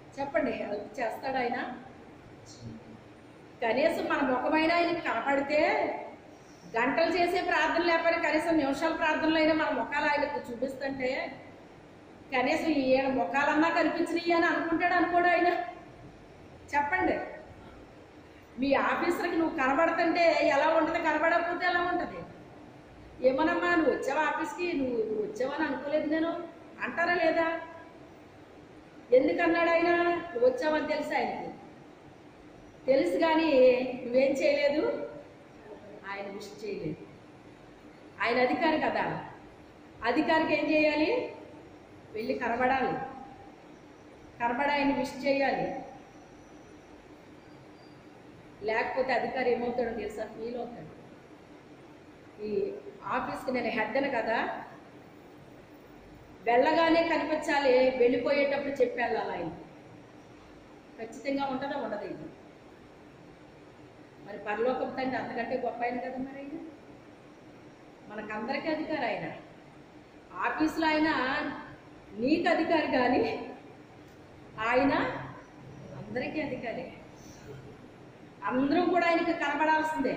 చెప్పండి హెల్ప్ చేస్తాడు ఆయన కనీసం మన ముఖమైన ఆయనకి కనపడితే గంటలు చేసే ప్రార్థన లేకపోయినా కనీసం నిమిషాల ప్రార్థనలు అయినా మన ముఖాలు ఆయనకు చూపిస్తుంటే కనీసం ఈయన ముఖాలన్నా కనిపించినాయి అని అనుకుంటాడు అనుకోడు ఆయన చెప్పండి మీ ఆఫీసర్కి నువ్వు కనబడుతుంటే ఎలా ఉంటుంది కనబడకపోతే ఎలా ఉంటుంది ఏమోనమ్మా నువ్వు వచ్చావా ఆఫీస్కి నువ్వు నువ్వు వచ్చావని అనుకోలేదు నేను అంటారా లేదా ఎందుకన్నాడు ఆయన నువ్వు వచ్చావని తెలుసు ఆయనకి తెలుసు కానీ నువ్వేం చేయలేదు ఆయన విష్ చేయలేదు ఆయన అధికారి కదా అధికారికి ఏం చేయాలి వెళ్ళి కనబడాలి కనబడి ఆయన విష్ చేయాలి లేకపోతే అధికారి ఏమవుతాడో తెలుసా ఫీల్ అవుతాడు ఈ ఆఫీస్కి నేను హెడ్డను కదా వెళ్ళగానే కనిపించాలి వెళ్ళిపోయేటప్పుడు చెప్పి వెళ్ళాలి ఆయన ఖచ్చితంగా ఉంటుందా ఉండదు ఇది మరి పరలోకం తండ్రి అంతకంటే గొప్ప ఆయన కదా మరి ఆయన మనకందరికీ అధికారి ఆయన ఆఫీసులో ఆయన నీకు అధికారి కానీ ఆయన అందరికీ అధికారి అందరం కూడా ఆయనకి కనబడాల్సిందే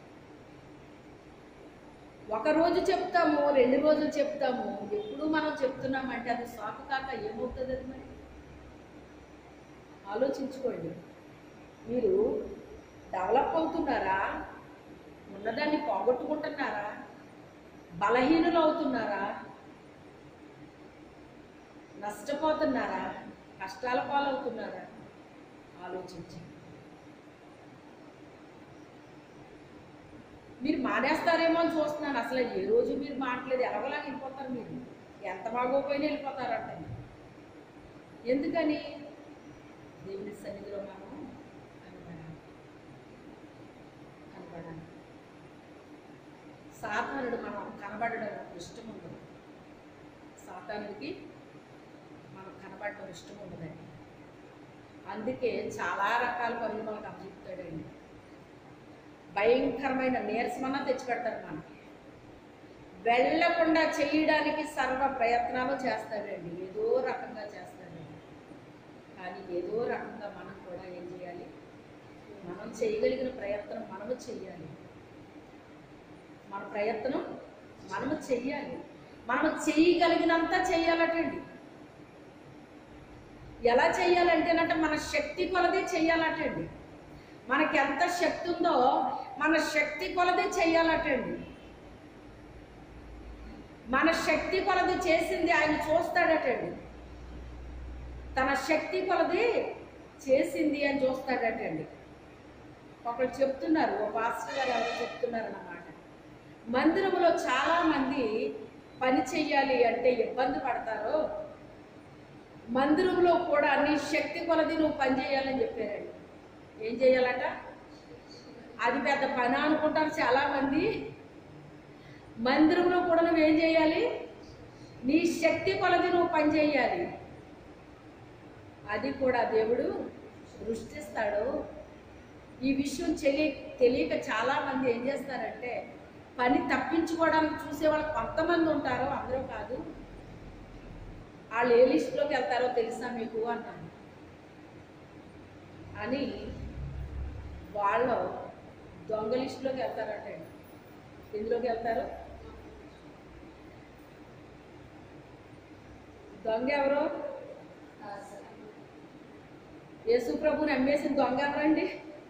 ఒక రోజు చెప్తాము రెండు రోజులు చెప్తాము ఎప్పుడు మనం చెప్తున్నామంటే అది సాకు కాక ఏమవుతుంది అది మరి ఆలోచించుకోండి మీరు డెవలప్ అవుతున్నారా ఉన్నదాన్ని పోగొట్టుకుంటున్నారా బలహీనులు అవుతున్నారా నష్టపోతున్నారా కష్టాల పాలవుతున్నారా ఆలోచించండి మీరు మానేస్తారేమో అని చూస్తున్నాను అసలు ఏ రోజు మీరు మాట్లేదు ఎలాగోలాగా వెళ్ళిపోతారు మీరు ఎంత బాగోపోయినా వెళ్ళిపోతారంట ఎందుకని దేవుని సన్నిధిలో మనం కనబడాలి కనబడాలి సాతానుడు మనం కనబడడం నాకు ఇష్టం ఉండదు సాతానుడికి మనం కనబడడం ఇష్టం ఉండదండి అందుకే చాలా రకాల పనులు మనకు అప్పచెప్తాడండి భయంకరమైన నీరసమన్నా తెచ్చిపెడతాడు మనకి వెళ్ళకుండా చేయడానికి సర్వ ప్రయత్నాలు చేస్తాడండి ఏదో రకంగా చేస్తాడండి కానీ ఏదో రకంగా మనం కూడా ఏం చేయాలి మనం చేయగలిగిన ప్రయత్నం మనము చెయ్యాలి మన ప్రయత్నం మనము చెయ్యాలి మనము చేయగలిగినంత చెయ్యాలటండి ఎలా చెయ్యాలంటేనంటే మన శక్తి కొలది చెయ్యాలటండి మనకి ఎంత శక్తి ఉందో మన శక్తి కొలది చెయ్యాలటండి మన శక్తి కొలది చేసింది ఆయన చూస్తాడటండి తన శక్తి కొలది చేసింది అని చూస్తాడటండి ఒకరు చెప్తున్నారు ఓ పాస్టర్ గారు ఎవరో చెప్తున్నారు అన్నమాట మందిరంలో చాలా మంది పని చెయ్యాలి అంటే ఇబ్బంది పడతారు మందిరంలో కూడా నీ శక్తి కొలది నువ్వు పని చేయాలని చెప్పారండి ఏం చేయాలట అది పెద్ద పని అనుకుంటారు చాలామంది మందిరంలో కూడా నువ్వు ఏం చేయాలి నీ శక్తి కొలది నువ్వు పని చేయాలి అది కూడా దేవుడు సృష్టిస్తాడు ఈ విషయం తెలియ తెలియక చాలామంది ఏం చేస్తారంటే పని తప్పించుకోవడానికి చూసే వాళ్ళు కొంతమంది ఉంటారు అందరూ కాదు వాళ్ళు ఏ లిస్టులోకి వెళ్తారో తెలుసా మీకు అంటాను అని వాళ్ళు దొంగ లిస్టులోకి వెళ్తారంటే ఎందులోకి వెళ్తారు దొంగ ఎవరు యేసు ప్రభుని అమ్మేసిన దొంగ ఎవరండి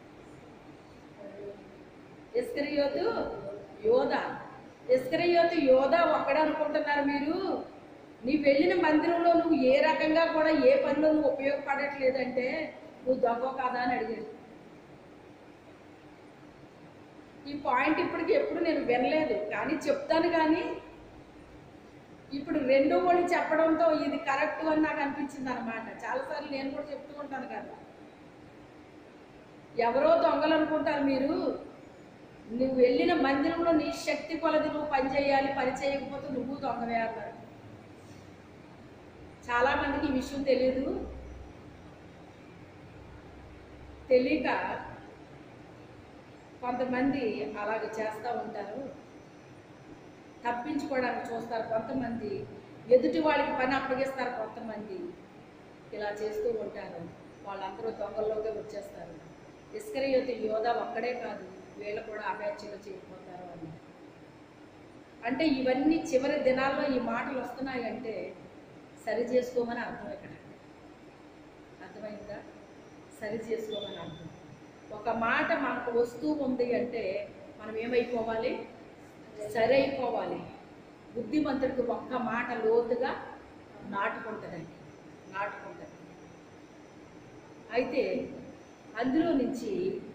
ఇస్కరియోతు యోధ ఇస్కరియోతు యోధ ఒక్కడే అనుకుంటున్నారు మీరు నీ వెళ్ళిన మందిరంలో నువ్వు ఏ రకంగా కూడా ఏ పనిలో నువ్వు ఉపయోగపడట్లేదంటే నువ్వు దొంగ కాదా అని అడిగాడు ఈ పాయింట్ ఇప్పటికి ఎప్పుడు నేను వినలేదు కానీ చెప్తాను కానీ ఇప్పుడు రెండో వాళ్ళు చెప్పడంతో ఇది కరెక్ట్ అని నాకు అనిపించింది అనమాట చాలాసార్లు నేను కూడా చెప్తూ ఉంటాను కదా ఎవరో దొంగలు అనుకుంటారు మీరు నువ్వు వెళ్ళిన మందిరంలో నీ శక్తి కొలది నువ్వు పని చేయాలి పని చేయకపోతే నువ్వు దొంగవే అన్నారు చాలా మందికి ఈ విషయం తెలియదు తెలియక కొంతమంది అలాగ చేస్తూ ఉంటారు తప్పించుకోవడానికి చూస్తారు కొంతమంది ఎదుటి వాళ్ళకి పని అప్పగిస్తారు కొంతమంది ఇలా చేస్తూ ఉంటారు వాళ్ళందరూ దొంగల్లోకి వచ్చేస్తారు ఇస్కరియోతి యోధ ఒక్కడే కాదు వీళ్ళు కూడా అపేక్షలు చేరిపోతారు అన్నారు అంటే ఇవన్నీ చివరి దినాల్లో ఈ మాటలు వస్తున్నాయంటే సరి చేసుకోమని అర్థం ఇక్కడ అర్థమైందా సరి చేసుకోమని అర్థం ఒక మాట మనకు వస్తూ ఉంది అంటే మనం ఏమైపోవాలి సరి అయిపోవాలి బుద్ధిమంతుడికి ఒక్క మాట లోతుగా నాటుకుంటుందండి నాటుకుంటుంది అయితే అందులో నుంచి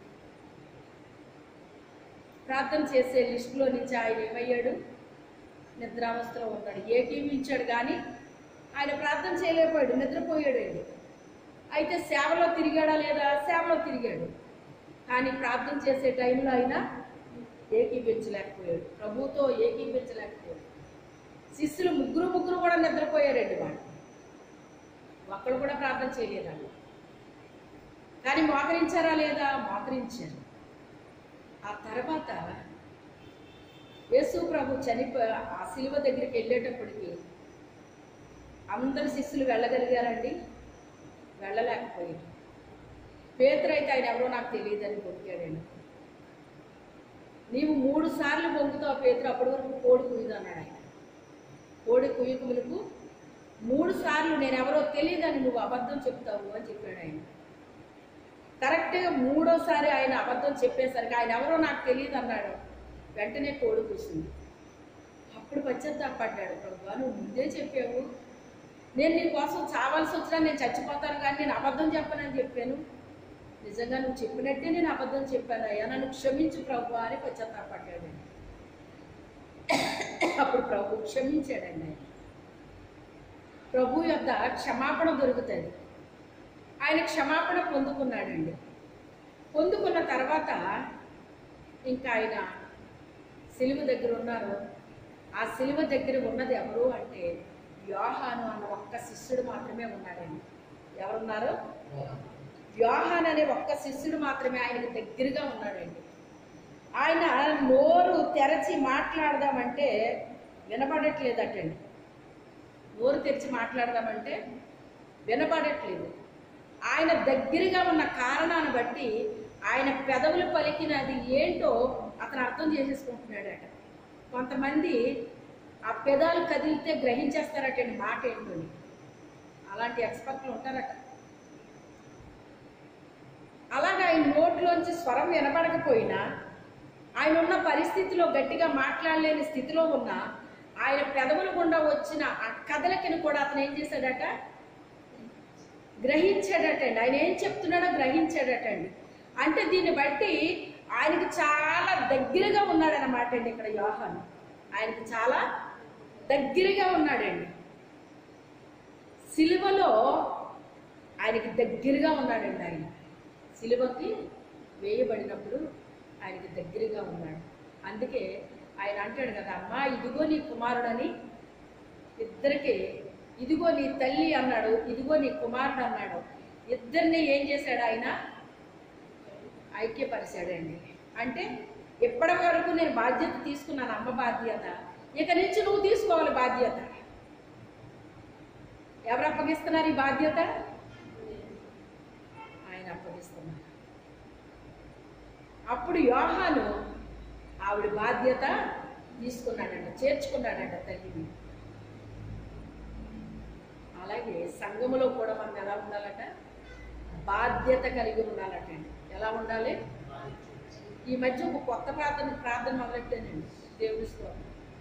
ప్రార్థన చేసే లిస్టులో నుంచి ఆయన ఏమయ్యాడు నిద్రావస్థలో ఉన్నాడు ఏ టీవీ ఇచ్చాడు కానీ ఆయన ప్రార్థన చేయలేకపోయాడు నిద్రపోయాడు ఆయన అయితే సేవలో తిరిగాడా లేదా సేవలో తిరిగాడు కానీ ప్రార్థన చేసే టైంలో ఆయన ఏకీపించలేకపోయాడు ప్రభుతో ఏకీపించలేకపోయాడు శిష్యులు ముగ్గురు ముగ్గురు కూడా నిద్రపోయారండి వాళ్ళు ఒక్కడు కూడా ప్రార్థన చేయలేదండి కానీ మోకరించారా లేదా మోకరించారు ఆ తర్వాత యేసు ప్రభు చనిపో ఆ శిలువ దగ్గరికి వెళ్ళేటప్పటికి అందరు శిష్యులు వెళ్ళగలిగారండి వెళ్ళలేకపోయారు పేతురైతే ఆయన ఎవరో నాకు తెలియదని పొందాడండి నీవు మూడు సార్లు పొంగుతావు పేతురు అప్పటి వరకు కోడి కుయ్యదు అన్నాడు ఆయన కోడి కుయ్యకుములకు మూడు సార్లు నేను ఎవరో తెలియదని నువ్వు అబద్ధం చెప్తావు అని చెప్పాడు ఆయన కరెక్ట్గా మూడోసారి ఆయన అబద్ధం చెప్పేసరికి ఆయన ఎవరో నాకు తెలియదు అన్నాడు వెంటనే కోడి కూసింది అప్పుడు పశ్చాత్తాపడ్డాడు ప్రభు నువ్వు ముందే చెప్పావు నేను నీ కోసం చావాల్సి వచ్చినా నేను చచ్చిపోతాను కానీ నేను అబద్ధం చెప్పనని చెప్పాను నిజంగా నువ్వు చెప్పినట్టే నేను అబద్ధం చెప్పాను అయ్యా నన్ను క్షమించు ప్రభు అని పశ్చాత్తాపడ్డాడు అప్పుడు ప్రభు క్షమించాడండి ఆయన ప్రభు యొక్క క్షమాపణ దొరుకుతుంది ఆయన క్షమాపణ పొందుకున్నాడండి పొందుకున్న తర్వాత ఇంకా ఆయన సిలువ దగ్గర ఉన్నారు ఆ సిలువ దగ్గర ఉన్నది ఎవరు అంటే యోహాను అన్న ఒక్క శిష్యుడు మాత్రమే ఉన్నాడండి ఎవరున్నారు యోహాన్ అనే ఒక్క శిష్యుడు మాత్రమే ఆయనకు దగ్గరగా ఉన్నాడండి ఆయన నోరు తెరచి మాట్లాడదామంటే వినపడట్లేదటండి నోరు తెరిచి మాట్లాడదామంటే వినపడట్లేదు ఆయన దగ్గరగా ఉన్న కారణాన్ని బట్టి ఆయన పెదవులు పలికినది ఏంటో అతను అర్థం చేసేసుకుంటున్నాడట కొంతమంది ఆ పెదాలు కదిలితే గ్రహించేస్తారటండి మాట ఏంటోని అలాంటి ఎక్స్పర్ట్లు ఉంటారట అలాగే ఆయన నోట్లోంచి స్వరం వినపడకపోయినా ఆయన ఉన్న పరిస్థితిలో గట్టిగా మాట్లాడలేని స్థితిలో ఉన్న ఆయన పెదవుల గుండా వచ్చిన ఆ కదలకిని కూడా అతను ఏం చేశాడట గ్రహించాడటండి ఆయన ఏం చెప్తున్నాడో గ్రహించాడటండి అంటే దీన్ని బట్టి ఆయనకి చాలా దగ్గరగా ఉన్నాడనమాట అండి ఇక్కడ యోహాను ఆయనకి చాలా దగ్గరగా ఉన్నాడండి సిలువలో ఆయనకి దగ్గరగా ఉన్నాడండి ఆయన సిలువకి వేయబడినప్పుడు ఆయనకి దగ్గరగా ఉన్నాడు అందుకే ఆయన అంటాడు కదా అమ్మా ఇదిగో నీ కుమారుడని ఇద్దరికి ఇదిగో నీ తల్లి అన్నాడు ఇదిగో నీ కుమారుడు అన్నాడు ఇద్దరిని ఏం చేశాడు ఆయన ఐక్యపరిచాడండి అంటే ఇప్పటి వరకు నేను బాధ్యత తీసుకున్నాను అమ్మ బాధ్యత ఇక నుంచి నువ్వు తీసుకోవాలి బాధ్యత ఎవరు అప్పగిస్తున్నారు ఈ బాధ్యత ఆయన అప్పగిస్తున్నారు అప్పుడు యోహాను ఆవిడ బాధ్యత తీసుకున్నాడంట చేర్చుకున్నాడంట తల్లిని అలాగే సంఘములో కూడా మనం ఎలా ఉండాలట బాధ్యత కలిగి ఉండాలట అండి ఎలా ఉండాలి ఈ మధ్య ఒక కొత్త ప్రార్థన ప్రార్థన మొదలెట్టానండి దేవుడి స్తోత్రం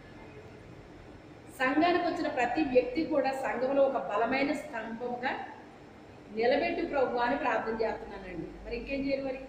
సంఘానికి వచ్చిన ప్రతి వ్యక్తి కూడా సంఘంలో ఒక బలమైన స్తంభముగా నిలబెట్టి ప్రభు అని ప్రార్థన చేస్తున్నానండి మరి ఇంకేం చేయాలి మరి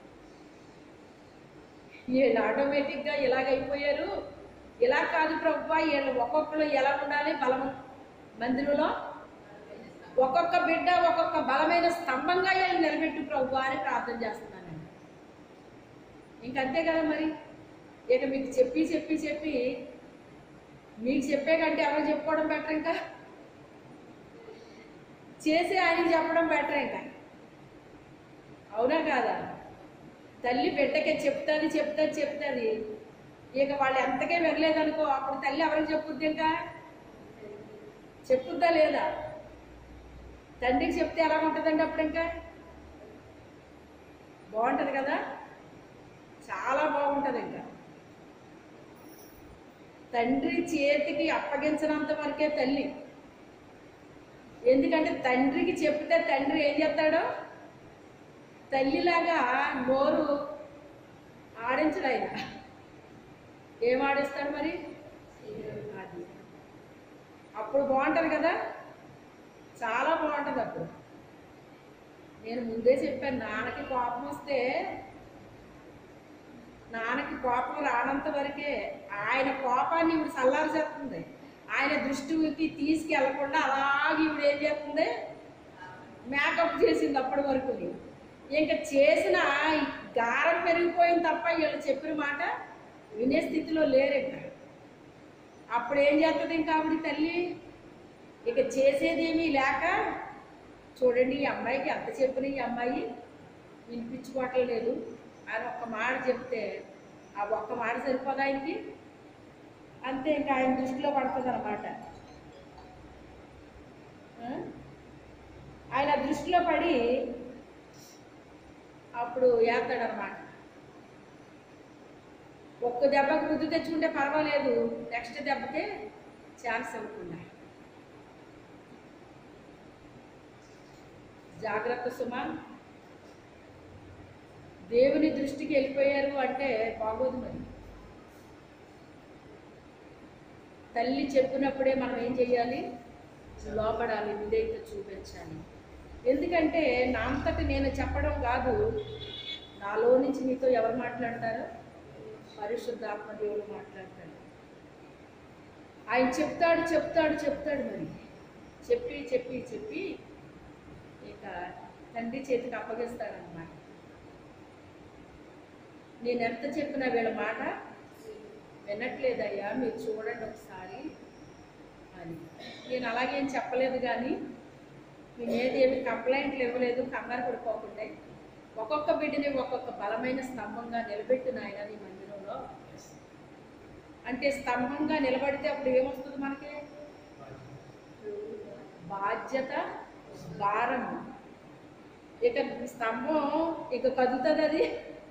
వీళ్ళు ఆటోమేటిక్గా ఇలాగైపోయారు ఇలా కాదు ప్రభు వీళ్ళు ఒక్కొక్కరు ఎలా ఉండాలి బలం మందిరంలో ఒక్కొక్క బిడ్డ ఒక్కొక్క బలమైన స్తంభంగా వీళ్ళు నిలబెట్టు ప్రభు అని ప్రార్థన చేస్తున్నానండి ఇంకంతే కదా మరి ఇక మీకు చెప్పి చెప్పి చెప్పి మీకు చెప్పే కంటే ఎవరు చెప్పుకోవడం బెటర్ ఇంకా చేసి ఆయనకి చెప్పడం బెటర్ ఇంకా అవునా కాదా తల్లి బిడ్డకే చెప్తాది చెప్తాది చెప్తాది ఇక వాళ్ళు ఎంతకే వినలేదనుకో అప్పుడు తల్లి ఎవరికి చెప్పుద్ది ఇంకా చెప్పుద్దా లేదా తండ్రికి చెప్తే ఎలా ఉంటుందండి అప్పుడు ఇంకా బాగుంటుంది కదా చాలా బాగుంటుంది ఇంకా తండ్రి చేతికి అప్పగించినంత వరకే తల్లి ఎందుకంటే తండ్రికి చెప్తే తండ్రి ఏం చేస్తాడో తల్లిలాగా నోరు ఆడించడు ఆయన ఏం ఆడిస్తాడు మరి అది అప్పుడు బాగుంటుంది కదా చాలా బాగుంటుంది అప్పుడు నేను ముందే చెప్పాను నాన్నకి కోపం వస్తే నాన్నకి కోపం రానంత వరకే ఆయన కోపాన్ని ఇప్పుడు సల్లారు చేస్తుంది ఆయన దృష్టికి తీసుకెళ్లకుండా అలాగే ఇప్పుడు ఏం చేస్తుంది మేకప్ చేసింది అప్పటి వరకు ఇంకా చేసిన ఈ గారం పెరిగిపోయింది తప్ప వీళ్ళు చెప్పిన మాట వినే స్థితిలో లేరు ఇంకా అప్పుడు ఏం చేస్తుంది ఇంకా ఆవిడ తల్లి ఇక చేసేదేమీ లేక చూడండి ఈ అమ్మాయికి ఎంత చెప్పిన ఈ అమ్మాయి వినిపించుకోవటం లేదు అని ఒక్క మాట చెప్తే ఆ ఒక్క మాట సరిపోదా ఆయనకి అంతే ఇంకా ఆయన దృష్టిలో పడుతుంది అనమాట ఆయన దృష్టిలో పడి అప్పుడు వేస్తాడనమాట ఒక్క దెబ్బకి ముద్దు తెచ్చుకుంటే పర్వాలేదు నెక్స్ట్ దెబ్బకే ఛాన్స్ ఇవ్వకుండా జాగ్రత్త సుమా దేవుని దృష్టికి వెళ్ళిపోయారు అంటే బాగోదు మరి తల్లి చెప్పినప్పుడే మనం ఏం చేయాలి లోపడాలి విధేయత చూపించాలి ఎందుకంటే నా అంతటి నేను చెప్పడం కాదు నాలో నుంచి నీతో ఎవరు మాట్లాడతారో పరిశుద్ధాత్మ దేవుడు మాట్లాడతాడు ఆయన చెప్తాడు చెప్తాడు చెప్తాడు మరి చెప్పి చెప్పి చెప్పి ఇక తండ్రి చేతికి అప్పగిస్తాడనమాట నేను ఎంత చెప్పినా వీళ్ళ మాట వినట్లేదయ్యా మీరు చూడండి ఒకసారి అని నేను అలాగేం చెప్పలేదు కానీ నేను ఏదేమి కంప్లైంట్లు ఇవ్వలేదు కంగారు పడిపోకుండా ఒక్కొక్క బిడ్డని ఒక్కొక్క బలమైన స్తంభంగా నిలబెట్టిన ఆయన నీ మందిరంలో అంటే స్తంభంగా నిలబడితే అప్పుడు ఏమొస్తుంది మనకి బాధ్యత భారం ఇక స్తంభం ఇక కదులుతుంది అది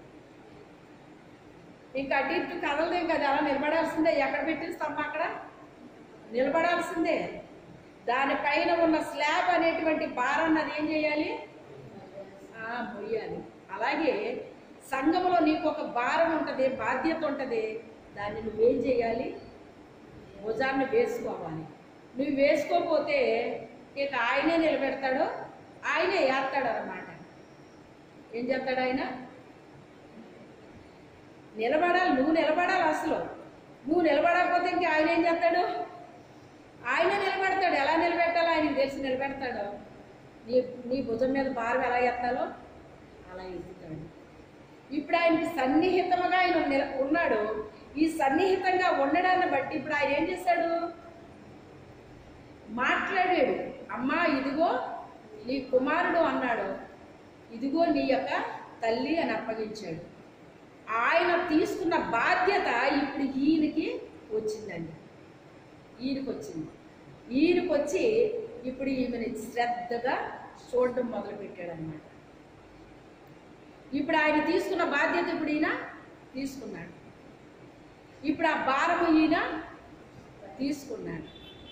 ఇంకా అటు ఇటు కదలదు ఇంకా అది అలా నిలబడాల్సిందే ఎక్కడ పెట్టిన స్తంభం అక్కడ నిలబడాల్సిందే దానిపైన ఉన్న స్లాబ్ అనేటువంటి భారాన్ని అది ఏం చేయాలి ఆ, మొయ్యాలి అలాగే సంఘంలో నీకు ఒక భారం ఉంటుంది బాధ్యత ఉంటుంది దాన్ని నువ్వేం చేయాలి భుజాన్ని వేసుకోవాలి నువ్వు వేసుకోకపోతే ఇక ఆయనే నిలబెడతాడు ఆయనే వేస్తాడు అనమాట ఏం చేస్తాడు ఆయన నిలబడాలి నువ్వు నిలబడాలి అసలు నువ్వు నిలబడకపోతే ఇంక ఆయన ఏం చేస్తాడు ఆయన నిలబెడతాడు ఎలా నిలబెట్టాలో ఆయనకి తెలిసి నిలబెడతాడు నీ నీ భుజం మీద భారం ఎలా ఎత్తాలో అలా ఎత్తుతాడు ఇప్పుడు ఆయనకి సన్నిహితంగా ఆయన నిల- ఉన్నాడు ఈ సన్నిహితంగా ఉండడాన్ని బట్టి ఇప్పుడు ఆయన ఏం చేశాడు మాట్లాడాడు అమ్మా ఇదిగో నీ కుమారుడు అన్నాడు ఇదిగో నీ యొక్క తల్లి అని అప్పగించాడు ఆయన తీసుకున్న బాధ్యత ఇప్పుడు ఈయనకి వచ్చిందండి ఈయనకి వచ్చింది ఈయనకి వచ్చి ఇప్పుడు ఈమెని శ్రద్ధగా చూడడం మొదలుపెట్టాడు అనమాట ఇప్పుడు ఆయన తీసుకున్న బాధ్యత ఇప్పుడు ఈయన తీసుకున్నాడు ఇప్పుడు ఆ భారము ఈయన తీసుకున్నాడు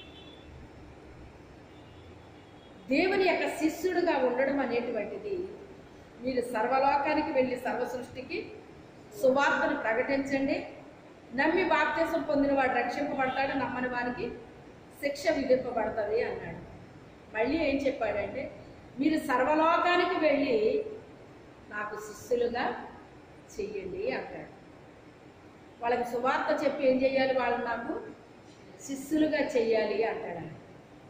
దేవుని యొక్క శిష్యుడుగా ఉండడం అనేటువంటిది మీరు సర్వలోకానికి వెళ్ళి సర్వ సృష్టికి సువార్తను ప్రకటించండి నమ్మి బాప్తీసం పొందిన వాడు రక్షింపబడతాడు నమ్మని వానికి శిక్ష విధింపబడుతుంది అన్నాడు మళ్ళీ ఏం చెప్పాడంటే మీరు సర్వలోకానికి వెళ్ళి నాకు శిష్యులుగా చెయ్యండి అంటాడు వాళ్ళకి సువార్త చెప్పి ఏం చేయాలి వాళ్ళు నాకు శిష్యులుగా చెయ్యాలి అంటాడు ఆయన.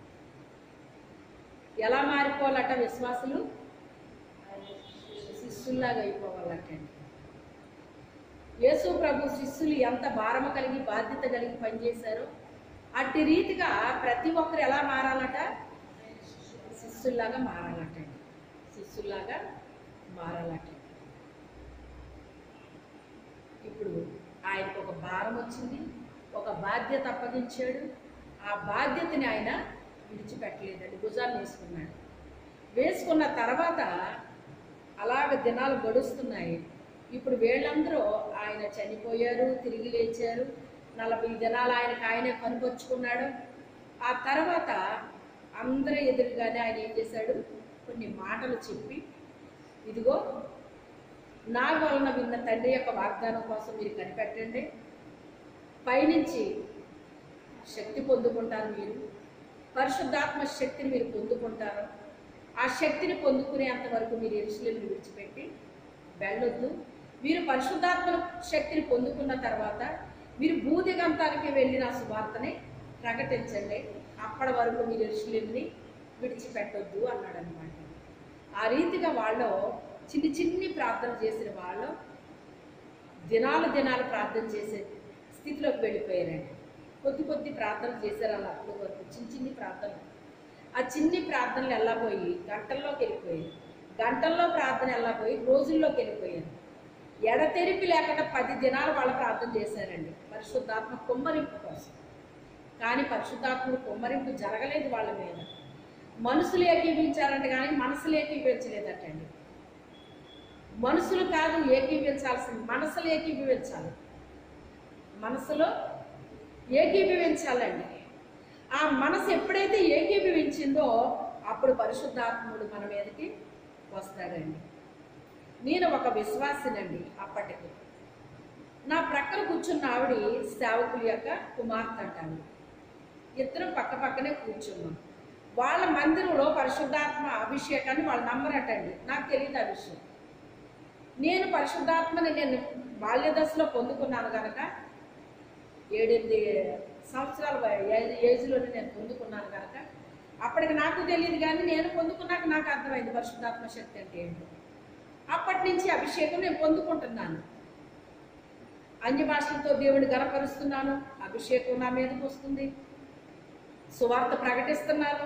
ఎలా మారిపోవాలట విశ్వాసులు శిష్యుల్లాగా అయిపోవాలటండి యేసు ప్రభు శిష్యులు ఎంత భారము కలిగి బాధ్యత కలిగి పనిచేశారో అట్టి రీతిగా ప్రతి ఒక్కరు ఎలా మారాలట శిష్యుల్లాగా మారాలటండి శిష్యుల్లాగా మారాలట ఇప్పుడు ఆయనకు ఒక భారం వచ్చింది ఒక బాధ్యత అప్పగించాడు ఆ బాధ్యతని ఆయన విడిచిపెట్టలేదండి భుజాన్ని వేసుకున్నాడు తెలుసుకున్న తర్వాత అలాగ దినాలు గడుస్తున్నాయి ఇప్పుడు వీళ్ళందరూ ఆయన చనిపోయారు తిరిగి లేచారు నలభై దినాలు ఆయనకు ఆయనే కనుపరుచుకున్నాడు ఆ తర్వాత అందరి ఎదురుగానే ఆయన ఏం చేశాడు కొన్ని మాటలు చెప్పి ఇదిగో నా వలన విన్న తండ్రి యొక్క వాగ్దానం కోసం మీరు కనిపెట్టండి పైనుంచి శక్తి పొందుకుంటారు మీరు పరిశుద్ధాత్మ శక్తిని మీరు పొందుకుంటారు ఆ శక్తిని పొందుకునేంత వరకు మీరు ఎరుసలేని విడిచిపెట్టి వెళ్ళొద్దు మీరు పరిశుద్ధాత్మ శక్తిని పొందుకున్న తర్వాత మీరు భూదిగంతానికి వెళ్ళిన ఆ సువార్తని ప్రకటించండి అప్పటి వరకు మీరు ఎరుసలేని విడిచిపెట్టొద్దు అన్నాడు అనమాట ఆ రీతిగా వాళ్ళు చిన్ని చిన్ని ప్రార్థన చేసిన వాళ్ళు దినాలు దినాలు ప్రార్థన చేసే స్థితిలోకి వెళ్ళిపోయారండి కొద్ది కొద్ది ప్రార్థన చేశారు అలా అప్పుడు వరకు చిన్న చిన్ని ప్రార్థనలు ఆ చిన్ని ప్రార్థనలు వెళ్ళబోయి గంటల్లోకి వెళ్ళిపోయాయి గంటల్లో ప్రార్థన వెళ్ళబోయి రోజుల్లోకి వెళ్ళిపోయారు ఎడతెరిపి లేకుండా పది దినాలు వాళ్ళు ప్రార్థన చేశారండి పరిశుద్ధాత్మ కుమ్మరింపు కోసం కానీ పరిశుద్ధాత్ముడు కుమ్మరింపు జరగలేదు వాళ్ళ మీద మనసులు ఏకీవించారంట కానీ మనసులు ఏకీవించలేదటండి మనసులు కాదు ఏకీవించాల్సింది మనసులు ఏకీభవించాలి మనసులో ఏకీభవించాలండి ఆ మనసు ఎప్పుడైతే ఏకీభవించిందో అప్పుడు పరిశుద్ధాత్ముడు మన మీదకి వస్తాడండి నేను ఒక విశ్వాసినండి అప్పటికి నా ప్రక్కన కూర్చున్న ఆవిడ సేవకుల యొక్క కుమార్తె అంటాను ఇద్దరం పక్క పక్కనే కూర్చున్నాం వాళ్ళ మందిరంలో పరిశుద్ధాత్మ అభిషేకాన్ని వాళ్ళు నమ్మరటండి నాకు తెలియదు ఆ విషయం నేను పరిశుద్ధాత్మని నేను బాల్య దశలో పొందుకున్నాను కనుక ఏడెనిమిది సంవత్సరాల వయ- ఏ- ఏజ్లోనే నేను పొందుకున్నాను కనుక అప్పటికి నాకు తెలియదు కానీ నేను పొందుకున్నాక నాకు అర్థమైంది పరిశుద్ధాత్మ శక్తి అంటే ఏంటో అప్పటి నుంచి అభిషేకం నేను పొందుకుంటున్నాను అన్య భాషలతో దేవుని గనపరుస్తున్నాను అభిషేకం నా మీదకి వస్తుంది సువార్త ప్రకటిస్తున్నాను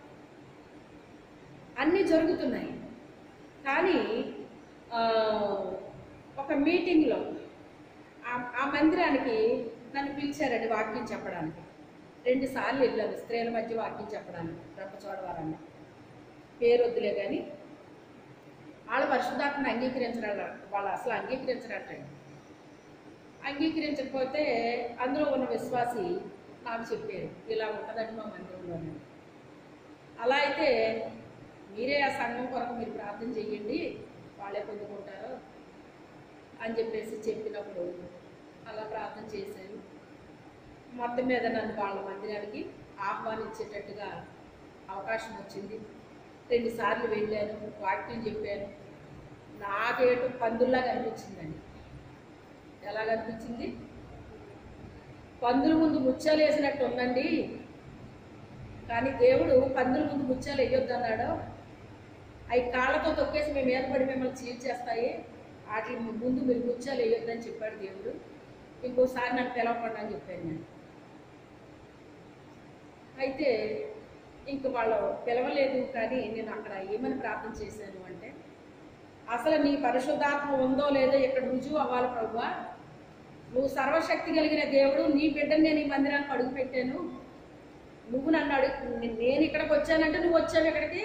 అన్నీ జరుగుతున్నాయి కానీ ఆ, ఒక మీటింగ్లో ఆ- ఆ మందిరానికి నన్ను పిలిచారండి వాక్యం చెప్పడానికి రెండు సార్లు వెళ్ళాను స్త్రీల మధ్య వాక్యం చెప్పడానికి రంపచోడవరన్న పేరు వద్దులే కానీ వాళ్ళు పరిశుద్ధాత్మని అంగీకరించడం వాళ్ళు అసలు అంగీకరించరటండి అంగీకరించకపోతే అందులో ఉన్న విశ్వాసి నాకు చెప్పారు ఇలా ఉంటుందండి మా మందిరంలోనే అలా అయితే మీరే ఆ సంఘం కొరకు మీరు ప్రార్థన చెయ్యండి వాళ్ళే పొందుకుంటారు అని చెప్పేసి చెప్పినప్పుడు అలా ప్రార్థన చేశారు మొత్తం మీద నన్ను వాళ్ళ మందిరానికి ఆహ్వానించేటట్టుగా అవకాశం వచ్చింది రెండు సార్లు వెళ్ళాను వాక్యం చెప్పాను నాకేటు పందుల్లా కనిపించిందండి ఎలా కనిపించింది పందుల ముందు ముత్యాలు వేసినట్టు ఉందండి కానీ దేవుడు పందుల ముందు ముత్యాలు వేయొద్దు అన్నాడు అవి కాళ్ళతో తొక్కేసి మేము మీద పడి మిమ్మల్ని చీల్చేస్తాయి వాటి ముందు మీరు ముత్యాలు వేయొద్దని చెప్పాడు దేవుడు ఇంకోసారి నన్ను పిలవకుండా అని చెప్పాను నేను అయితే ఇంక వాళ్ళు పిలవలేదు కానీ నేను అక్కడ ఏమని ప్రార్థన చేశాను అంటే అసలు నీ పరిశుద్ధాత్మ ఉందో లేదో ఇక్కడ రుజువు అవ్వాలి ప్రభువా నువ్వు సర్వశక్తి కలిగిన దేవుడు నీ బిడ్డని నేను ఈ మందిరానికి అడుగు పెట్టాను నువ్వు నన్ను అడుగు నేను ఇక్కడికి వచ్చానంటే నువ్వు వచ్చావు ఇక్కడికి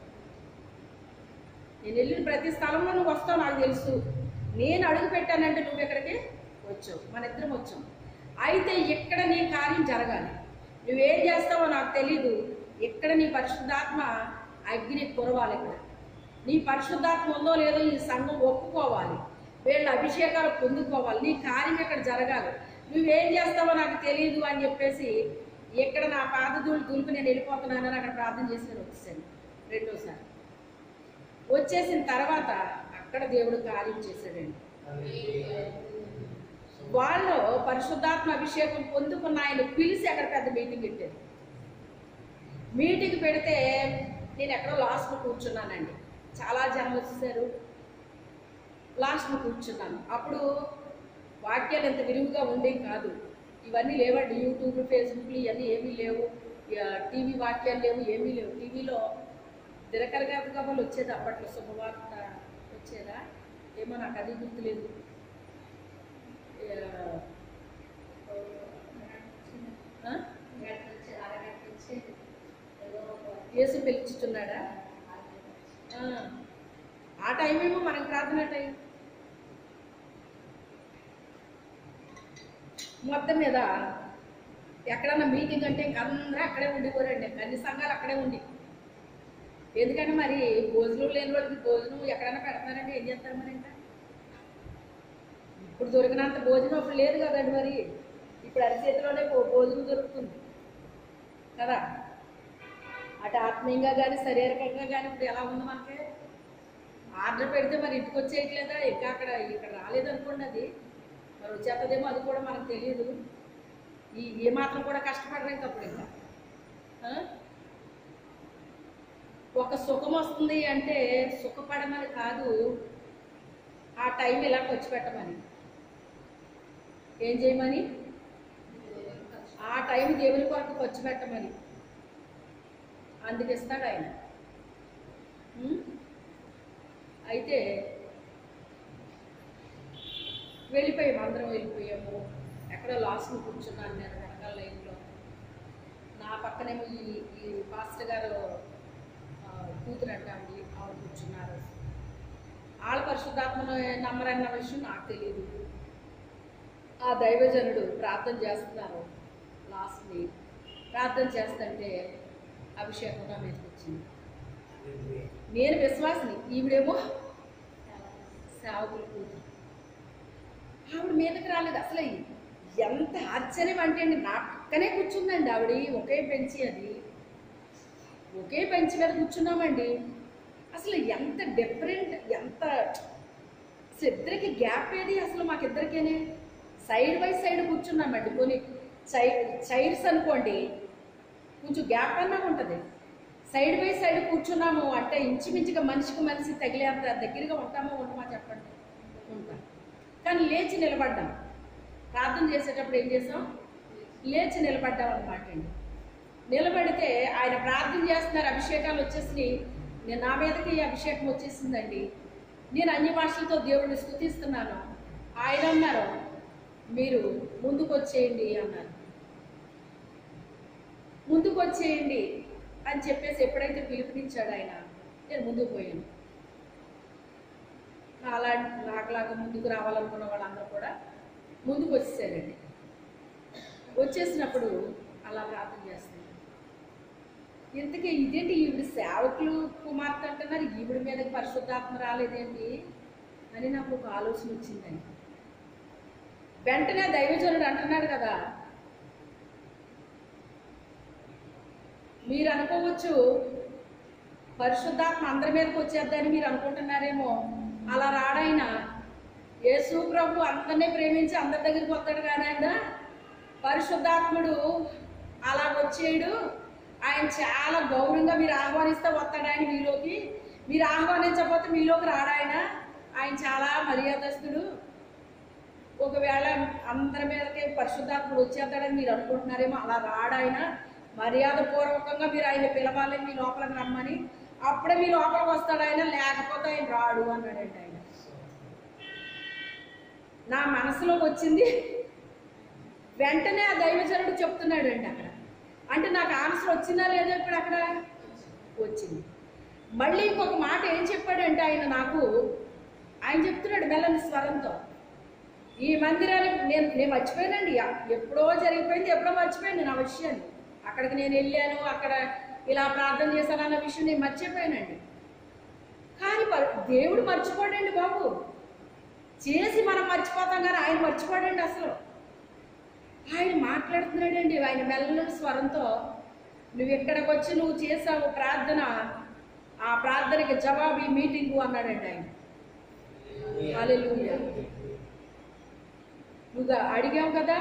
నేను వెళ్ళిన ప్రతి స్థలంలో నువ్వు వస్తావు నాకు తెలుసు నేను అడుగు పెట్టానంటే నువ్వు ఇక్కడికి వచ్చావు మన ఇద్దరం వచ్చాం అయితే ఇక్కడ నీ కార్యం జరగాలి నువ్వేం చేస్తావో నాకు తెలీదు ఇక్కడ నీ పరిశుద్ధాత్మ అగ్ని కురవాలి ఇక్కడ నీ పరిశుద్ధాత్మ ఉందో లేదో ఈ సంఘం ఒప్పుకోవాలి వీళ్ళ అభిషేకాలు పొందుకోవాలి నీ కార్యం ఇక్కడ జరగాలి నువ్వేం చేస్తావో నాకు తెలియదు అని చెప్పేసి ఇక్కడ నా పాదధూళి దులిపి నేను వెళ్ళిపోతున్నానని అక్కడ ప్రార్థన చేసి నేను వచ్చేసాను రెండోసారి వచ్చేసిన తర్వాత అక్కడ దేవుడు కార్యం చేశాడండి వాళ్ళు పరిశుద్ధాత్మ అభిషేకం పొందుకున్న ఆయన పిలిచి అక్కడ పెద్ద మీటింగ్ పెట్టారు మీటింగ్ పెడితే నేను ఎక్కడో లాస్ట్లో కూర్చున్నానండి చాలా జనం వచ్చేసారు లాస్ట్లో కూర్చున్నాను అప్పుడు వాక్యాలు ఎంత విరివిగా ఉండేవి కాదు ఇవన్నీ లేవండి యూట్యూబ్ ఫేస్బుక్లు ఇవన్నీ ఏమీ లేవు ఇక టీవీ వాక్యాలు లేవు ఏమీ లేవు టీవీలో దినకర గబలు వచ్చేది అప్పట్లో శుభవార్త వచ్చేదా ఏమో నాకు అది గుర్తులేదు ఆ? యేసు పిలుచుతున్నాడా ఆ, ఆ. ఆ టైం ఏమో మనకు ప్రార్థన టైం మొత్తం మీద ఎక్కడన్నా మీటింగ్ అంటే ఇంక అందరూ అక్కడే ఉండిపోరండి అన్ని సంఘాలు అక్కడే ఉండి ఎందుకంటే మరి భోజనం లేని వాళ్ళకి భోజనం ఎక్కడైనా పెడతారంటే ఏం చేస్తారు మరి ఇంకా ఇప్పుడు దొరికినంత భోజనం అప్పుడు లేదు కదండి మరి ఇప్పుడు అరిచేతిలోనే భో- భోజనం దొరుకుతుంది కదా అటు ఆత్మీయంగా కానీ శారీరకంగా కానీ ఇప్పుడు ఎలా ఉంది మనకి ఆర్డర్ పెడితే మరి ఇంటికి వచ్చేయట్లేదా ఇంకా అక్కడ ఇక్కడ రాలేదనుకోండి అది మరి వచ్చేస్తుందేమో అది కూడా మనకు తెలియదు ఈ ఏ మాత్రం కూడా కష్టపడరు ఇంకా అప్పుడు ఇంకా ఆ? ఒక సుఖం వస్తుంది అంటే సుఖపడమని కాదు ఆ టైం ఇలా ఖర్చు పెట్టమని ఏం చేయమని ఆ టైం దేవుని కొరకు ఖర్చు పెట్టమని అందుకు ఇస్తాడు ఆయన ఉం? అయితే వెళ్ళిపోయాము అందరం వెళ్ళిపోయాము ఎక్కడో లాస్ట్ని కూర్చున్నాను నేను వెనకాల లైన్లో నా పక్కనేమో ఈ ఈ పాస్టర్ గారు ఆ, కూతురు అంటాండి ఆవిడ కూర్చున్నారు వాళ్ళ పరిశుద్ధాత్మను నమ్మరన్న విషయం నాకు తెలియదు ఆ దైవజనుడు ప్రార్థన చేస్తున్నారు లాస్ట్ని ప్రార్థన చేస్తుంటే అభిషేకం నా మీదకి వచ్చింది నేను విశ్వాసిని ఈవిడేమో సేవకులు కూతురు ఆవిడ మీదకి రాలేదు అసలు ఎంత ఆశ్చర్యం అంటే అండి నా పక్కనే కూర్చుందండి ఆవిడ ఒకే బెంచి అది ఒకే బెంచ్ మీద కూర్చున్నామండి అసలు ఎంత డిఫరెంట్ ఎంత అసలు ఇద్దరికి గ్యాప్ ఏది అసలు మాకిద్దరికేనే సైడ్ బై సైడ్ కూర్చున్నామండి కొన్ని చై చైర్స్ అనుకోండి కొంచెం గ్యాప్ అన్నా ఉంటుంది సైడ్ బై సైడ్ కూర్చున్నాము అంటే ఇంచుమించుగా మనిషికి మనిషి తగిలేంత దగ్గరగా ఉంటామో ఉండమా చెప్పండి ఉంటాం కానీ లేచి నిలబడ్డాం ప్రార్థన చేసేటప్పుడు ఏం చేసాం లేచి నిలబడ్డాం అనమాట అండి నిలబడితే ఆయన ప్రార్థన చేస్తున్నారు అభిషేకాలు వచ్చేసి నేను నా మీదకి ఈ అభిషేకం వచ్చేసిందండి నేను అన్ని భాషలతో దేవుడిని స్థుతిస్తున్నాను ఆయన అన్నారు మీరు ముందుకు వచ్చేయండి అన్నారు ముందుకు వచ్చేయండి అని చెప్పేసి ఎప్పుడైతే పిలుపునిచ్చాడు ఆయన నేను ముందుకు పోయాను అలా నాకులాగా ముందుకు రావాలనుకున్న వాళ్ళందరూ కూడా ముందుకు వచ్చేసారండి వచ్చేసినప్పుడు అలా ప్రార్థన చేస్తున్నాను ఇంతకీ ఇదేంటి ఈవిడ సేవకులు కుమార్తె అంటున్నారు ఈవిడ మీదకి పరిశుద్ధాత్మ రాలేదేంటి అని నాకు ఒక ఆలోచన వచ్చిందండి వెంటనే దైవజనుడు అంటున్నాడు కదా మీరు అనుకోవచ్చు పరిశుద్ధాత్మ అందరి మీదకి వచ్చేద్దని మీరు అనుకుంటున్నారేమో అలా రాడైనా యేసు ప్రభు అందరినీ ప్రేమించి అందరి దగ్గరికి వస్తాడు కానీ ఆయన పరిశుద్ధాత్ముడు అలా వచ్చేయడు ఆయన చాలా గౌరవంగా మీరు ఆహ్వానిస్తే వస్తాడు ఆయన మీలోకి మీరు ఆహ్వానించకపోతే మీలోకి రాడాయన ఆయన చాలా మర్యాదస్తుడు ఒకవేళ అందరి మీదకి పరిశుద్ధాత్ముడు వచ్చేస్తాడని మీరు అనుకుంటున్నారేమో అలా రాడాయన మర్యాద పూర్వకంగా మీరు ఆయన పిలవాలి మీ లోపలికి రమ్మని అప్పుడే మీ లోపలికి వస్తాడు ఆయన లేకపోతే ఆయన రాడు అన్నాడండి ఆయన నా మనసులోకి వచ్చింది వెంటనే ఆ దైవజనుడు చెప్తున్నాడండి అక్కడ అంటే నాకు ఆన్సర్ వచ్చిందా లేదో ఇప్పుడు అక్కడ వచ్చింది మళ్ళీ ఇంకొక మాట ఏం చెప్పాడంటే ఆయన నాకు ఆయన చెప్తున్నాడు మెల్లని స్వరంతో ఈ మందిరానికి నేను నేను మర్చిపోయానండి ఎప్పుడో జరిగిపోయింది ఎప్పుడో మర్చిపోయాను నా విషయాన్ని అక్కడికి నేను వెళ్ళాను అక్కడ ఇలా ప్రార్థన చేశాను అన్న విషయం నేను మర్చిపోయానండి కానీ పర్- దేవుడు మర్చిపోడండి బాబు చేసి మనం మర్చిపోతాం కానీ ఆయన మర్చిపోడండి అసలు ఆయన మాట్లాడుతున్నాడండి ఆయన మెల్లని స్వరంతో నువ్వు ఇక్కడికి వచ్చి నువ్వు చేసావు ప్రార్థన ఆ ప్రార్థనకి జవాబు ఈ మీటింగు అన్నాడండి ఆయన హల్లెలూయా నువ్వు అడిగావు కదా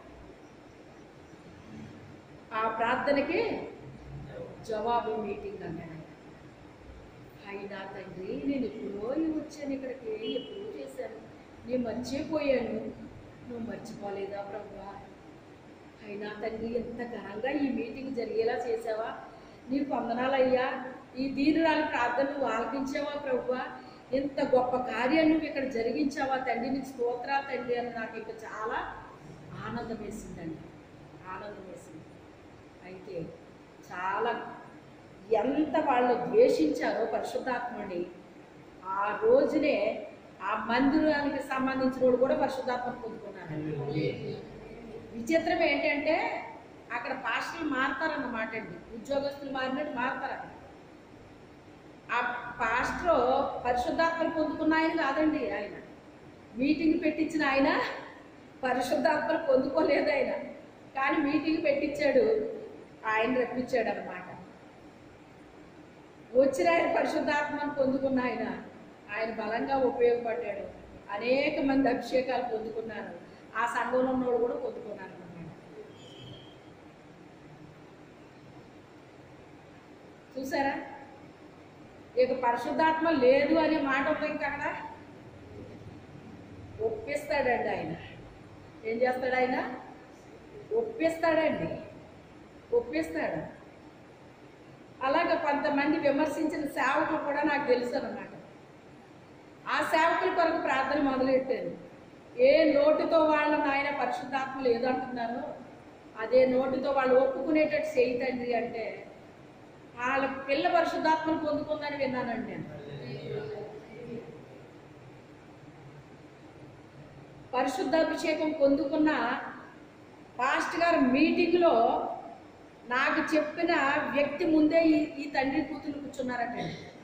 ఆ ప్రార్థనకి జవాబు మీటింగ్ అన్నాడు ఆయన. అయినా తండ్రి నేను ఎప్పుడో వచ్చాను ఇక్కడికి ఎప్పుడో చేశాను నేను మర్చిపోయాను నువ్వు మర్చిపోలేదా ప్రభా అయినా తండ్రి ఎంత ఘనంగా ఈ మీటింగ్ జరిగేలా చేసావా నీకు వందనాలయ్యా ఈ దీనురాలి ప్రార్థన నువ్వు ఆలకించావా ప్రభువా ఎంత గొప్ప కార్యం నువ్వు ఇక్కడ జరిగించావా తండ్రి నీకు స్తోత్రా తండ్రి అని నాకు ఇంకా చాలా ఆనందం వేసిందండి ఆనందం వేసింది అయితే చాలా ఎంత వాళ్ళు ద్వేషించారో పరిశుద్ధాత్మని ఆ రోజునే ఆ మందిరానికి సంబంధించిన వాళ్ళు కూడా పరిశుద్ధాత్మ పొందుకున్నారు విచిత్రం ఏంటంటే అక్కడ పాస్టర్లు మారుతారన్నమాట అండి ఉద్యోగస్తులు మారినట్టు మారుతారు అక్కడ ఆ పాస్టర్ పరిశుద్ధాత్మను పొందుకున్న ఆయన కాదండి ఆయన మీటింగ్ పెట్టించిన ఆయన పరిశుద్ధాత్మను పొందుకోలేదు ఆయన కానీ మీటింగ్ పెట్టించాడు ఆయన రప్పించాడు అనమాట వచ్చిన ఆయన పరిశుద్ధాత్మను పొందుకున్న ఆయన ఆయన బలంగా ఉపయోగపడ్డాడు అనేక మంది అభిషేకాలు పొందుకున్నారు ఆ సంఘంలో ఉన్నోళ్ళు కూడా పొందుకున్నారు అన్నమాట చూసారా ఇక పరిశుద్ధాత్మ లేదు అనే మాట ఉంది ఇంకా అక్కడ ఒప్పిస్తాడండి ఆయన ఏం చేస్తాడు ఆయన ఒప్పిస్తాడండి ఒప్పిస్తాడు అలాగే కొంతమంది విమర్శించిన సేవకులు కూడా నాకు తెలుసు అన్నమాట ఆ సేవకుల కొరకు ప్రార్థన మొదలెట్టాను ఏ నోటితో వాళ్ళని ఆయన పరిశుద్ధాత్మ లేదంటున్నారో అదే నోటితో వాళ్ళు ఒప్పుకునేటట్టు చేయి తండ్రి అంటే వాళ్ళ పిల్ల పరిశుద్ధాత్మను పొందుకుందని విన్నానండి నేను పరిశుద్ధాభిషేకం పొందుకున్న పాస్ట్ గారు మీటింగ్లో నాకు చెప్పిన వ్యక్తి ముందే ఈ ఈ తండ్రి కూతురు కూర్చున్నారట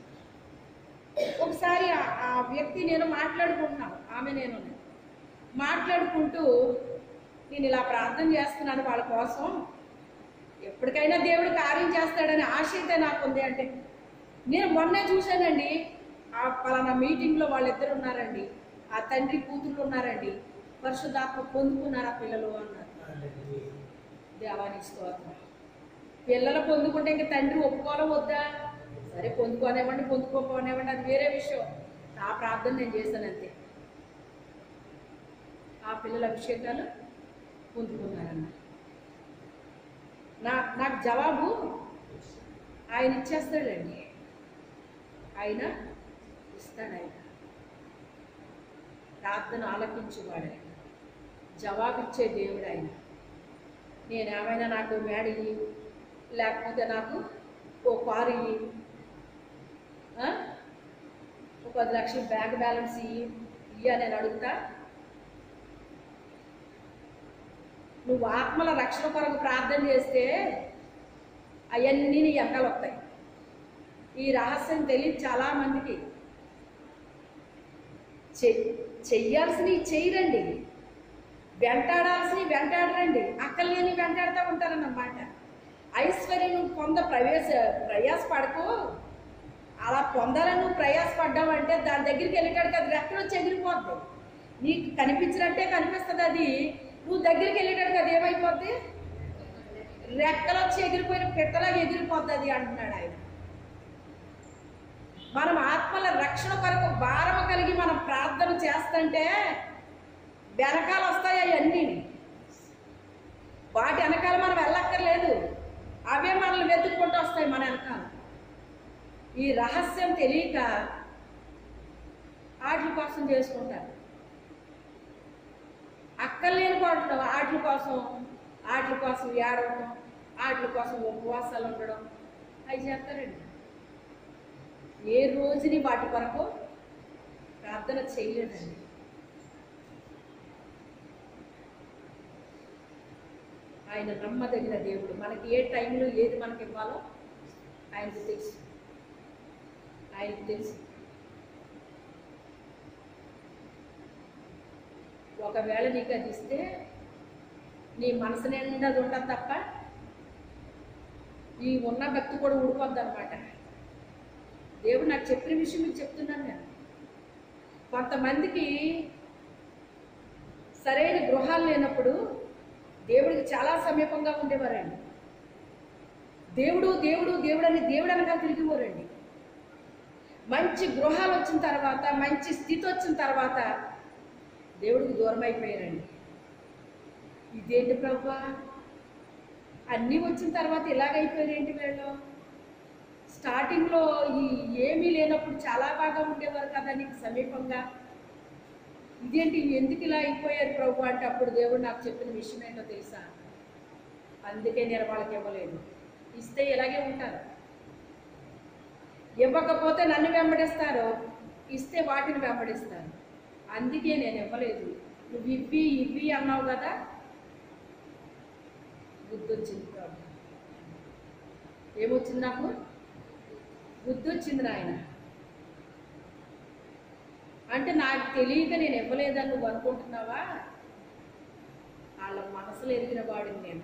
ఒకసారి ఆ- ఆ వ్యక్తి నేను మాట్లాడుకుంటున్నాను ఆమె నేను మాట్లాడుకుంటూ నేను ఇలా ప్రార్థన చేస్తున్నాను వాళ్ళ కోసం ఎప్పటికైనా దేవుడు కార్యం చేస్తాడని ఆశ అయితే నాకు ఉంది అంటే నేను మొన్నే చూశానండి ఆ పలానా మీటింగ్లో వాళ్ళిద్దరు ఉన్నారండి ఆ తండ్రి కూతురు ఉన్నారండి పరిశుద్ధాత్మ పొందుకున్నారు ఆ పిల్లలు అన్నారు దేవానికి స్తోత్రం పిల్లలు పొందుకుంటే ఇంక తండ్రి ఒప్పుకోవాలో వద్దా సరే పొందుకోనివ్వండి పొందుకోపోనివ్వండి అది వేరే విషయం నా ప్రార్థన నేను చేశాను అంతే ఆ పిల్లల అభిషేకాలు పొందుకున్నారన్న నా నాకు జవాబు ఆయన ఇచ్చేస్తాడండి ఆయన ఇస్తాడు ఆయన ప్రార్థన ఆలకించువాడు ఆయన జవాబిచ్చే దేవుడు ఆయన నేను ఏమైనా నాకు మేడ ఇయ్యి లేకపోతే నాకు ఓ కారు ఇయ్యి ఆ? ఒక పది లక్షలు బ్యాంక్ బ్యాలెన్స్ ఇయ్యి ఇయ్య నేను అడుగుతా నువ్వు ఆత్మల రక్షణ కొరకు ప్రార్థన చేస్తే అవన్నీ నీ వెనకాల వస్తాయి ఈ రహస్యం తెలియదు చాలా మందికి చె- చెయ్యాల్సినవి చెయ్యరండి వెంటాడాల్సినవి వెంటాడరండి అక్కర్లేని వెంటాడుతూ ఉంటారన్నమాట ఐశ్వర్యం పొంద ప్రవేశ ప్రయాసపడకు అలా పొందాలని నువ్వు ప్రయాసపడ్డావంటే దాని దగ్గరికి వెళ్ళేటాడికి అది రెక్కలో చెగిరిపోద్ది నీకు కనిపించినట్టే కనిపిస్తుంది అది నువ్వు దగ్గరికి వెళ్ళేటాడికి అది ఏమైపోద్ది రెక్కలో వచ్చి ఎగిరిపోయిన పిట్టలాగా ఎగిరిపోద్ది అది అంటున్నాడు ఆయన మనం ఆత్మల రక్షణ కొరకు భారము కలిగి మనం ప్రార్థన చేస్తుంటే వెనకాల వస్తాయి అవన్నీ వాటి వెనకాల మనం వెళ్ళక్కర్లేదు అవే మనల్ని వెతుక్కుంటూ వస్తాయి మన వెనకాల ఈ రహస్యం తెలియక ఆటల కోసం చేసుకుంటారు అక్కర్లేని కోటలు ఆటల కోసం ఆటల కోసం ఏడవడం ఆటల కోసం ఉపవాసాలు ఉండడం అవి చేస్తారండి ఏ రోజుని వాటి కొరకు ప్రార్థన చేయలేదండి ఆయన నమ్మదగిన దేవుడు మనకి ఏ టైంలో ఏది మనకి ఇవ్వాలో ఆయనకు తెలుసు ఆయనకు తెలుసు ఒకవేళ నీకు అది ఇస్తే నీ మనసు నిండా అది ఉండదు తప్ప ఈ ఉన్న భక్తి కూడా ఊడిపోద్ది అనమాట దేవుడు నాకు చెప్పిన విషయం మీకు చెప్తున్నాను నేను కొంతమందికి సరైన గృహాలు లేనప్పుడు దేవుడికి చాలా సమీపంగా ఉండేవారండి దేవుడు దేవుడు దేవుడు అని దేవుడు అనగా తిరిగిపోరండి మంచి గృహాలు వచ్చిన తర్వాత మంచి స్థితి వచ్చిన తర్వాత దేవుడికి దూరం అయిపోయారండి ఇదేంటి ప్రభా అన్నీ వచ్చిన తర్వాత ఇలాగైపోయారేంటి వీళ్ళు స్టార్టింగ్లో ఈ ఏమీ లేనప్పుడు చాలా బాగా ఉండేవారు కదా నీకు సమీపంగా ఇదేంటి ఎందుకు ఇలా అయిపోయారు ప్రభు అంటే అప్పుడు దేవుడు నాకు చెప్పిన విషయం ఏంటో తెలుసా అందుకే నేను వాళ్ళకి ఇవ్వలేదు ఇస్తే ఇలాగే ఉంటారు ఇవ్వకపోతే నన్ను వెంబడిస్తారు ఇస్తే వాటిని వెంబడిస్తారు అందుకే నేను ఇవ్వలేదు నువ్వు ఇవ్వి ఇవ్వి అన్నావు కదా బుద్ధి వచ్చింది ప్రభు ఏమొచ్చింది నాకు బుద్ధి వచ్చింది నాయన అంటే నాకు తెలియక నేను ఇవ్వలేదని నువ్వు అనుకుంటున్నావా వాళ్ళ మనసులో ఎదిగిన వాడిని నేను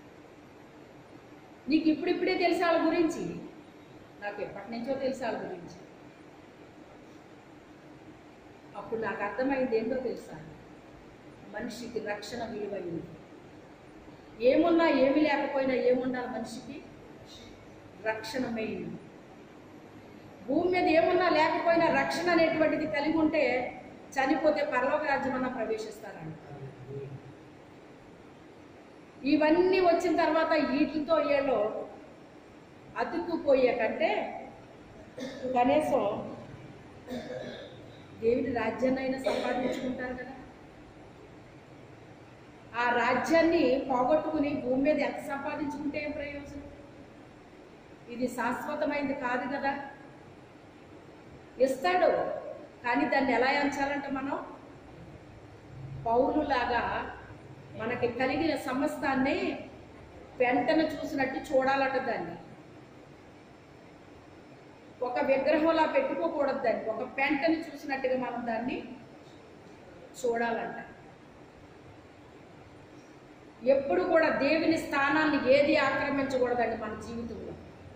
నీకు ఇప్పుడిప్పుడే తెలుసు వాళ్ళ గురించి నాకు ఎప్పటి నుంచో తెలుసు వాళ్ళ గురించి అప్పుడు నాకు అర్థమైంది ఏంటో తెలుసా మనిషికి రక్షణ విలువైంది ఏమున్నా ఏమి లేకపోయినా ఏముండాలి మనిషికి రక్షణ మెయిన్ భూమి మీద ఏమున్నా లేకపోయినా రక్షణ అనేటువంటిది కలిగి ఉంటే చనిపోతే పరలోక రాజ్యమన్నా ప్రవేశిస్తారంట ఇవన్నీ వచ్చిన తర్వాత వీటితో ఏలో అతుక్కుపోయే కంటే కనీసం దేవుడి రాజ్యాన్ని అయినా సంపాదించుకుంటారు కదా ఆ రాజ్యాన్ని పోగొట్టుకుని భూమి మీద ఎంత సంపాదించుకుంటే ఏం ప్రయోజనం ఇది శాశ్వతమైంది కాదు కదా ఇస్తాడు కానీ దాన్ని ఎలా ఎంచాలంటే మనం పౌరులాగా మనకి కలిగిన సమస్తాన్ని వెంటనే చూసినట్టు చూడాలట దాన్ని ఒక విగ్రహంలా పెట్టుకోకూడదు దాన్ని ఒక పెంటని చూసినట్టుగా మనం దాన్ని చూడాలంట ఎప్పుడు కూడా దేవుని స్థానాన్ని ఏది ఆక్రమించకూడదండి మన జీవితంలో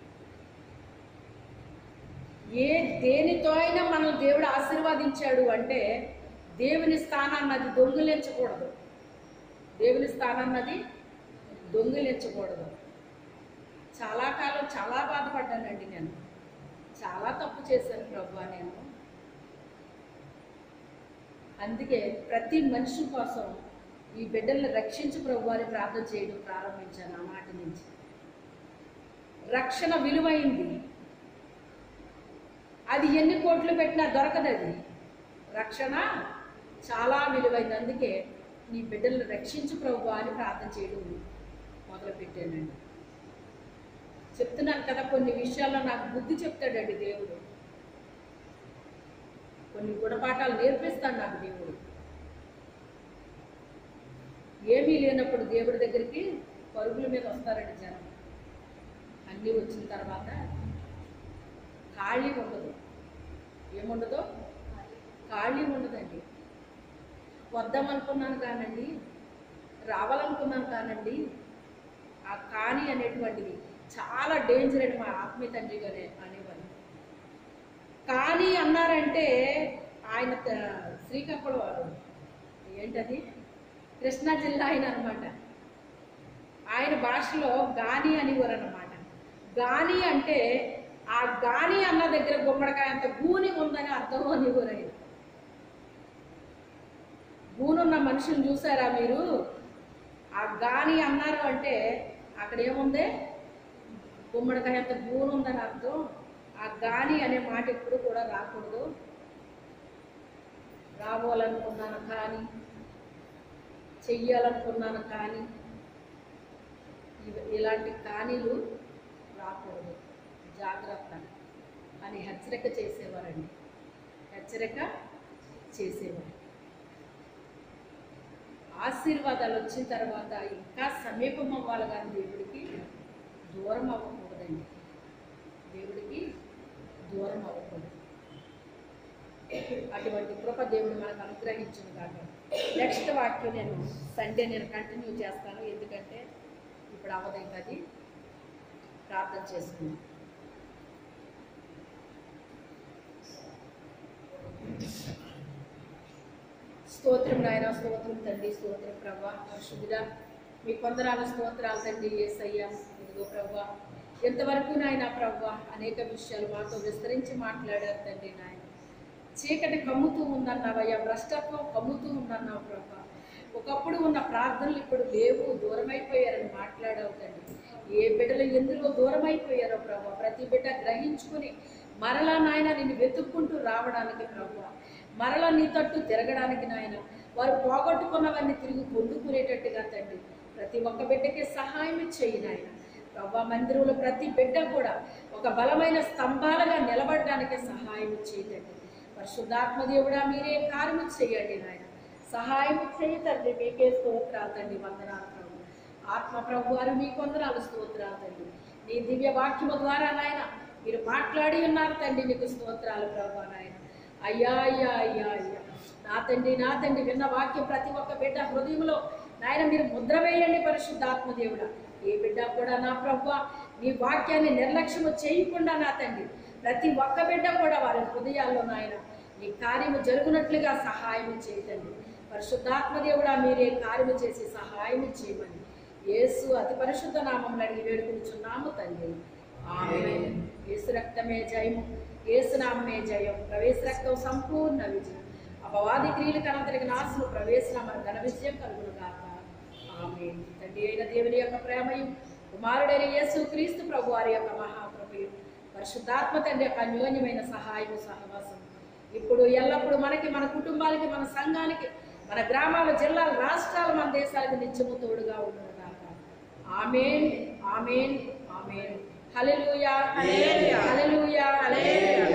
ఏ దేనితో అయినా మనం దేవుడు ఆశీర్వాదించాడు అంటే దేవుని స్థానాన్ని అది దొంగిలించకూడదు దేవుని స్థానాన్నది దొంగిలించకూడదు చాలా కాలం చాలా బాధపడ్డానండి నేను చాలా తప్పు చేశాను ప్రభు నేను అందుకే ప్రతి మనిషి కోసం ఈ బిడ్డల్ని రక్షించు ప్రభు అని ప్రార్థన చేయడం ప్రారంభించాను ఆ మాట నుంచి రక్షణ విలువైంది అది ఎన్ని కోట్లు పెట్టినా దొరకదు అది రక్షణ చాలా విలువైంది అందుకే నీ బిడ్డలను రక్షించు ప్రభు అని ప్రార్థన చేయడం మొదలుపెట్టానండి చెప్తున్నాను కదా కొన్ని విషయాల్లో నాకు బుద్ధి చెప్తాడండి దేవుడు కొన్ని గుణపాఠాలు నేర్పిస్తాడు నాకు దేవుడు ఏమీ లేనప్పుడు దేవుడి దగ్గరికి పరుగుల మీద వస్తారండి జనం అన్నీ వచ్చిన తర్వాత ఖాళీ ఉండదు ఏముండదు ఖాళీ ఉండదండి వద్దామనుకున్నాను కానండి రావాలనుకున్నాను కానండి ఆ కాని అనేటువంటిది చాలా డేంజర్ అని మా ఆత్మీయ తండ్రి గారే అనేవారు కానీ అన్నారంటే ఆయన త- శ్రీకాకుళం వాడు ఏంటది కృష్ణా జిల్లా ఆయన అనమాట ఆయన భాషలో గాని అనేవారు అనమాట గాని అంటే ఆ గాని అన్న దగ్గర గుమ్మడికాయ అంత గూని ఉందని అర్థం అనేవారు ఆయన గూనున్న మనుషుని చూసారా మీరు ఆ గాని అన్నారు అంటే అక్కడ ఏముంది గుమ్మడికాయ అంత గూను ఉందని అర్థం ఆ గాని అనే మాట ఎప్పుడు కూడా రాకూడదు రావాలనుకున్నాను కానీ చెయ్యాలనుకున్నాను కానీ ఇవ- ఇలాంటి కానీలు రాకూడదు జాగ్రత్త అని హెచ్చరిక చేసేవారండి హెచ్చరిక చేసేవారు ఆశీర్వాదాలు వచ్చిన తర్వాత ఇంకా సమీపం అవ్వాలి కానీ దేవుడికి దూరం అవ్వకూడదండి దేవుడికి దూరం అవ్వకూడదు అటువంటి కృప దేవుడు మనకు అనుగ్రహించింది కాక నెక్స్ట్ వాక్యం నేను సండే నేను కంటిన్యూ చేస్తాను ఎందుకంటే ఇప్పుడు అవ్వదు ఇంకా అది ప్రార్థన చేసుకుందాం స్తోత్రం నాయన స్తోత్రం తండ్రి స్తోత్రం ప్రభా పరిశుద్ధుడా మీ కొందరాల స్తోత్రాలు తండ్రి ఏసయ్యా ఇదిగో ప్రభా ఎంతవరకు నాయన ప్రభా అనేక విషయాలు మాతో విస్తరించి మాట్లాడారు తండ్రి నాయన చీకటి కమ్ముతూ ఉందన్నావయ్యా భ్రష్టత్వం కమ్ముతూ ఉందన్నావు ప్రభా ఒకప్పుడు ఉన్న ప్రార్థనలు ఇప్పుడు లేవు దూరమైపోయారని మాట్లాడావు తండ్రి ఏ బిడ్డలు ఎందులో దూరమైపోయారో ప్రభా ప్రతి బిడ్డ గ్రహించుకుని మరలా నాయన నిన్ను వెతుక్కుంటూ రావడానికి ప్రభా మరలా నీ తట్టు తిరగడానికి నాయన వారు పోగొట్టుకున్నవన్నీ తిరిగి పొందుకునేటట్టుగా తండ్రి ప్రతి ఒక్క బిడ్డకి సహాయం చేయి నాయన ప్రభా మందిరంలో ప్రతి బిడ్డ కూడా ఒక బలమైన స్తంభాలుగా నిలబడడానికి సహాయం చేయండి పరిశుద్ధాత్మ దేవుడా మీరే కార్యము చేయండి నాయన సహాయం చేయి తండ్రి మీకే స్తోత్రాలు తండ్రి వందనాలు ప్రభు ఆత్మ ప్రభు వారు మీ కొందనాలు స్తోత్రాలు తండ్రి నీ దివ్య వాక్యము ద్వారా నాయన మీరు మాట్లాడి ఉన్నారు తండ్రి నీకు స్తోత్రాలు ప్రభు నాయన అయ్యా అయ్యా అయ్యా అయ్యా నా తండ్రి నా తండ్రి విన్న వాక్యం ప్రతి ఒక్క బిడ్డ హృదయంలో నాయన మీరు ముద్ర వేయండి పరిశుద్ధాత్మ దేవుడా ఏ బిడ్డ కూడా నా ప్రభు నీ వాక్యాన్ని నిర్లక్ష్యము చేయకుండా నా తండ్రి ప్రతి ఒక్క బిడ్డ కూడా వారి హృదయాల్లో నాయన నీ కార్యము జరుగునట్లుగా సహాయం చేయతండి పరిశుద్ధాత్మ దేవుడా మీరే కార్యము చేసి సహాయం చేయమని యేసు అతి పరిశుద్ధ నామంలో అడిగి వేడుకుంటున్నాము తండ్రి ఆమేన్ యేసు రక్తమే జయము యేసు నామమే జయం ప్రవేశ రక్తం సంపూర్ణ విజయం అపవాది క్రియలు కనంతరికి నాశనం ప్రవేశనామన ఘన విజయం కలుగును గాక ఆమె తండ్రి అయిన దేవుని యొక్క ప్రేమయు కుమారుడైన యేసు క్రీస్తు ప్రభు వారి యొక్క మహాప్రభయు పరిశుద్ధాత్మ తండ్రి యొక్క అన్యోన్యమైన సహాయము సహవాసం ఇప్పుడు ఎల్లప్పుడూ మనకి మన కుటుంబాలకి మన సంఘానికి మన గ్రామాల జిల్లాల రాష్ట్రాలు మన దేశాలకు నిత్యము తోడుగా ఉండను గాక amen amen amen hallelujah hallelujah హల్లెలూయా